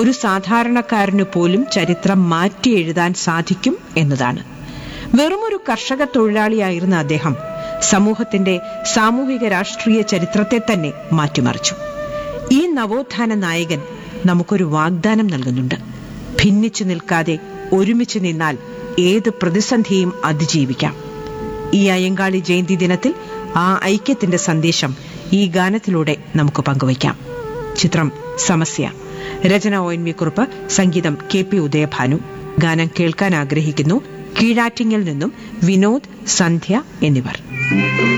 ഒരു സാധാരണക്കാരന് പോലും ചരിത്രം മാറ്റി എഴുതാൻ സാധിക്കും എന്നതാണ് വെറുമൊരു കർഷക തൊഴിലാളിയായിരുന്ന അദ്ദേഹം സമൂഹത്തിന്റെ സാമൂഹിക രാഷ്ട്രീയ ചരിത്രത്തെ തന്നെ മാറ്റിമറിച്ചു ഈ നവോത്ഥാന നായകൻ നമുക്കൊരു വാഗ്ദാനം നൽകുന്നുണ്ട് ഭിന്നിച്ചു നിൽക്കാതെ ഒരുമിച്ച് നിന്നാൽ ഏത് പ്രതിസന്ധിയും അതിജീവിക്കാം ഈ അയ്യങ്കാളി ജയന്തി ദിനത്തിൽ ആ ഐക്യത്തിന്റെ സന്ദേശം ഈ ഗാനത്തിലൂടെ നമുക്ക് പങ്കുവയ്ക്കാം ചിത്രം സമസ്യ രചന ഒ എൻ വി കുറുപ്പ് സംഗീതം കെ പി ഉദയഭാനു ഗാനം കേൾക്കാൻ ആഗ്രഹിക്കുന്നു കീഴാറ്റിങ്ങിൽ നിന്നും വിനോദ് സന്ധ്യ എന്നിവർ